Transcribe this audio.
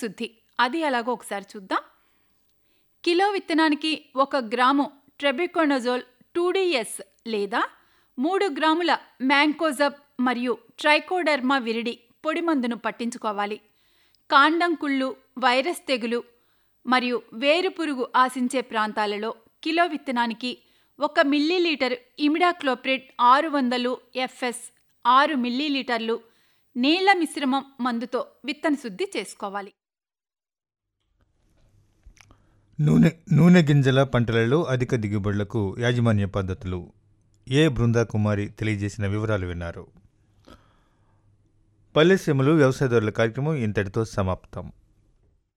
శుద్ధి అది ఎలాగో ఒకసారి చూద్దాం కిలో విత్తనానికి ఒక గ్రాము ట్రెబికోనజోల్ టూ డిఎస్ లేదా మూడు గ్రాముల మ్యాంకోజబ్ మరియు ట్రైకోడర్మా విరిడి పొడి మందును పట్టించుకోవాలి కాండం కుళ్ళు వైరస్ తెగులు మరియు వేరుపురుగు ఆశించే ప్రాంతాలలో కిలో విత్తనానికి ఒక మిల్లీలీటర్ ఇమిడాక్లోప్రిడ్ ఆరు వందలు ఎఫ్ఎస్ ఆరు మిల్లీలీటర్లు నీళ్ల మిశ్రమం మందుతో విత్తన శుద్ధి చేసుకోవాలి నూనె నూనె గింజల పంటలలో అధిక దిగుబడులకు యాజమాన్య పద్ధతులు ఏ బృందా కుమారి తెలియజేసిన వివరాలు విన్నారు పల్లెసీమలు వ్యవసాయదారుల కార్యక్రమం ఇంతటితో సమాప్తం